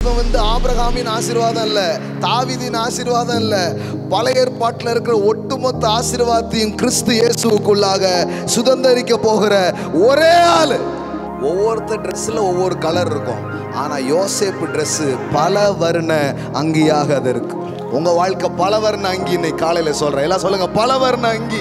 இவன் வந்து ஆபிரகாமின் ஆசீர்வாதம் இல்ல தாவீதின் ஆசீர்வாதம் இல்ல பழைய ஏற்பாட்டில் இருக்கிற ஒட்டுமொத்த ஆசீர்வாதத்தையும் கிறிஸ்து இயேசுவுக்குள்ளாக சுதந்தரிக்க போகிற ஒரே ஆளு ஒவ்வொருத்தர் ட்ரெஸ்ஸில் ஒவ்வொரு கலர் இருக்கும் ஆனால் யோசேப்பு ட்ரெஸ்ஸு பல வர்ண அங்கியாக அது இருக்கு உங்க வாழ்க்கை பல வர்ண அங்கி இன்னைக்கு காலையில் சொல்றேன் எல்லாம் சொல்லுங்க பல வர்ண அங்கி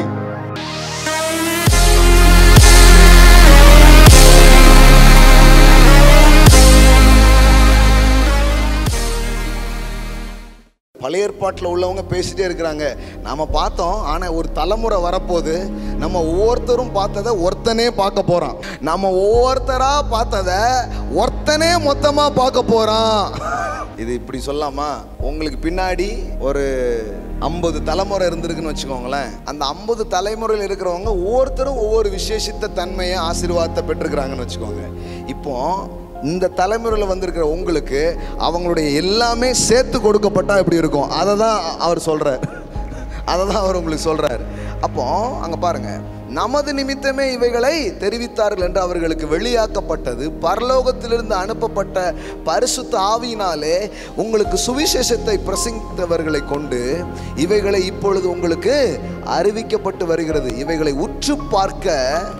பழைய ஏற்பாட்டில் உள்ளவங்க பேசிட்டே இருக்கிறாங்க நாம பார்த்தோம் ஆனால் ஒரு தலைமுறை வரப்போது நம்ம ஒவ்வொருத்தரும் பார்த்ததை ஒருத்தனே பார்க்க போகிறோம் நம்ம ஒவ்வொருத்தராக பார்த்ததை ஒருத்தனே மொத்தமாக பார்க்க போகிறான் இது இப்படி சொல்லாமா உங்களுக்கு பின்னாடி ஒரு ஐம்பது தலைமுறை இருந்திருக்குன்னு வச்சுக்கோங்களேன் அந்த ஐம்பது தலைமுறையில் இருக்கிறவங்க ஒவ்வொருத்தரும் ஒவ்வொரு விசேஷித்த தன்மையை ஆசீர்வாதத்தை பெற்றிருக்கிறாங்கன்னு வச்சுக்கோங்க இப்போ இந்த தலைமுறையில் வந்திருக்கிற உங்களுக்கு அவங்களுடைய எல்லாமே சேர்த்து கொடுக்கப்பட்டா எப்படி இருக்கும் அதை தான் அவர் சொல்கிறார் அதை தான் அவர் உங்களுக்கு சொல்கிறார் அப்போ அங்கே பாருங்க நமது நிமித்தமே இவைகளை தெரிவித்தார்கள் என்று அவர்களுக்கு வெளியாக்கப்பட்டது பரலோகத்திலிருந்து அனுப்பப்பட்ட பரிசுத்த ஆவியினாலே உங்களுக்கு சுவிசேஷத்தை பிரசங்கித்தவர்களை கொண்டு இவைகளை இப்பொழுது உங்களுக்கு அறிவிக்கப்பட்டு வருகிறது இவைகளை உற்று பார்க்க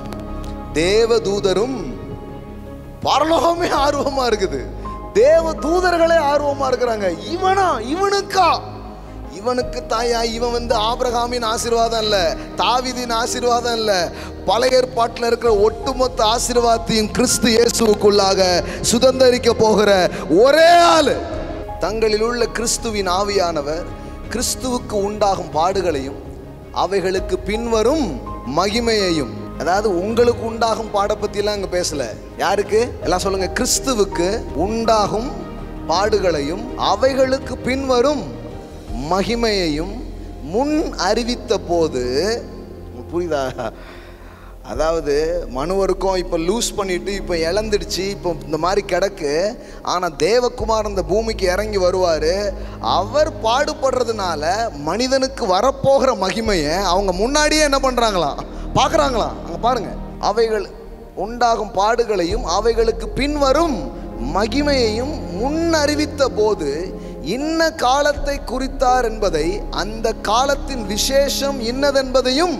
தேவதூதரும் பரலோகமே ஆர்வமா இருக்குது தேவ தூதர்களே ஆர்வமா இருக்கிறாங்க இவனா இவனுக்கா இவனுக்கு தாயா இவன் வந்து ஆபிரகாமின் ஆசீர்வாதம் இல்ல தாவீதின் ஆசீர்வாதம் இல்ல பழைய ஏற்பாட்டில் இருக்கிற ஒட்டுமொத்த ஆசீர்வாதத்தையும் கிறிஸ்து இயேசுவுக்குள்ளாக சுதந்தரிக்க போகிற ஒரே ஆளு தங்களில் உள்ள கிறிஸ்துவின் ஆவியானவர் கிறிஸ்துவுக்கு உண்டாகும் பாடுகளையும் அவைகளுக்கு பின்வரும் மகிமையையும் அதாவது உங்களுக்கு உண்டாகும் பாட பத்தியெல்லாம் இங்க பேசல யாருக்கு எல்லாம் சொல்லுங்க கிறிஸ்துவுக்கு உண்டாகும் பாடுகளையும் அவைகளுக்கு பின்வரும் மகிமையையும் முன் அறிவித்த போது உங்களுக்கு புரியுதா அதாவது மனுவருக்கும் இப்போ லூஸ் பண்ணிட்டு இப்போ இழந்துடுச்சு இப்போ இந்த மாதிரி கிடக்கு ஆனால் தேவகுமார் இந்த பூமிக்கு இறங்கி வருவார் அவர் பாடுபடுறதுனால மனிதனுக்கு வரப்போகிற மகிமையை அவங்க முன்னாடியே என்ன பண்ணுறாங்களாம் பார்க்குறாங்களாம் அங்கே பாருங்க அவைகள் உண்டாகும் பாடுகளையும் அவைகளுக்கு பின்வரும் மகிமையையும் முன் அறிவித்த போது இன்ன காலத்தை குறித்தார் என்பதை அந்த காலத்தின் விசேஷம் இன்னதென்பதையும்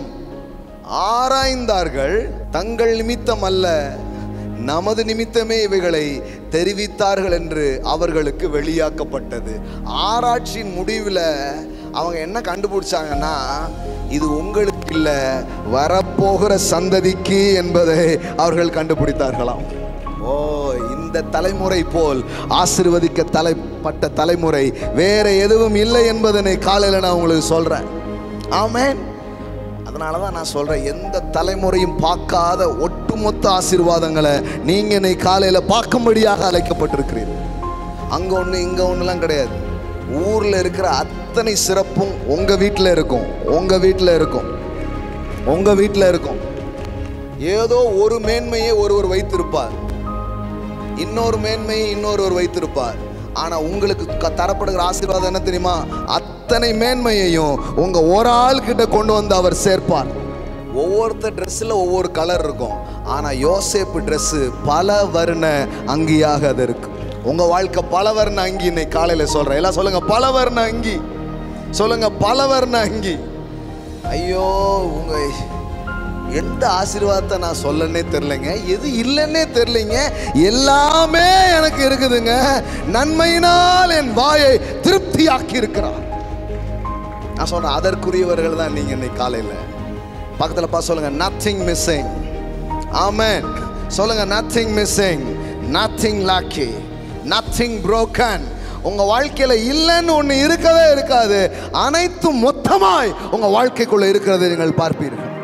ஆராய்ந்தார்கள் தங்கள் நிமித்தம் அல்ல நமது நிமித்தமே இவைகளை தெரிவித்தார்கள் என்று அவர்களுக்கு வெளியாக்கப்பட்டது ஆராய்ச்சியின் முடிவில் அவங்க என்ன கண்டுபிடிச்சாங்கன்னா இது உங்களுக்கு இல்லை வரப்போகிற சந்ததிக்கு என்பதை அவர்கள் கண்டுபிடித்தார்களாம் ஓ இந்த தலைமுறை போல் ஆசிர்வதிக்க தலைப்பட்ட தலைமுறை வேற எதுவும் இல்லை என்பதனை காலையில் நான் உங்களுக்கு சொல்றேன் ஆமென் அதனால தான் நான் சொல்கிறேன் எந்த தலைமுறையும் பார்க்காத ஒட்டுமொத்த ஆசீர்வாதங்களை நீங்கள் இன்னைக்கு காலையில் பார்க்கும்படியாக அழைக்கப்பட்டிருக்கிறீர்கள் அங்கே ஒன்று இங்கே ஒன்றுலாம் கிடையாது ஊரில் இருக்கிற அத்தனை சிறப்பும் உங்கள் வீட்டில் இருக்கும் உங்கள் வீட்டில் இருக்கும் உங்கள் வீட்டில் இருக்கும் ஏதோ ஒரு மேன்மையை ஒருவர் வைத்திருப்பார் இன்னொரு மேன்மையை இன்னொருவர் வைத்திருப்பார் ஆனா உங்களுக்கு க- தரப்படுகிற ஆசீர்வாதம் என்ன தெரியுமா அத்தனை மேன்மையையும் உங்க ஒரு ஆள் கிட்ட கொண்டு வந்து அவர் சேர்ப்பார் ஒவ்வொருத்தர் ட்ரெஸ்ஸில் ஒவ்வொரு கலர் இருக்கும் ஆனா யோசேப்பு ட்ரெஸ்ஸு பல வர்ண அங்கியாக அது இருக்கு உங்க வாழ்க்கை பல வர்ண அங்கி இன்னைக்கு காலையில சொல்றேன் எல்லாம் சொல்லுங்க பல வர்ண அங்கி சொல்லுங்க பல வர்ண அங்கி ஐயோ உங்க எந்த ஆசீர்வாதத்தை நான் சொல்லனே தெரிலங்க எது இல்லைன்னே தெரிலங்க எல்லாமே எனக்கு இருக்குதுங்க நன்மையினால் என் வாயை திருப்தியாக்கி இருக்கிறார் நான் சொல்றேன் அதற்குரியவர்கள் தான் நீங்க இன்னைக்கு காலையில் பக்கத்தில் பா சொல்லுங்க நத்திங் மிஸ்ஸிங் ஆமென் சொல்லுங்க nothing missing nothing lacking nothing broken உங்க வாழ்க்கையில இல்லைன்னு ஒண்ணு இருக்கவே இருக்காது அனைத்தும் மொத்தமாய் உங்க வாழ்க்கைக்குள்ள இருக்கிறதை நீங்கள் பார்ப்பீர்கள்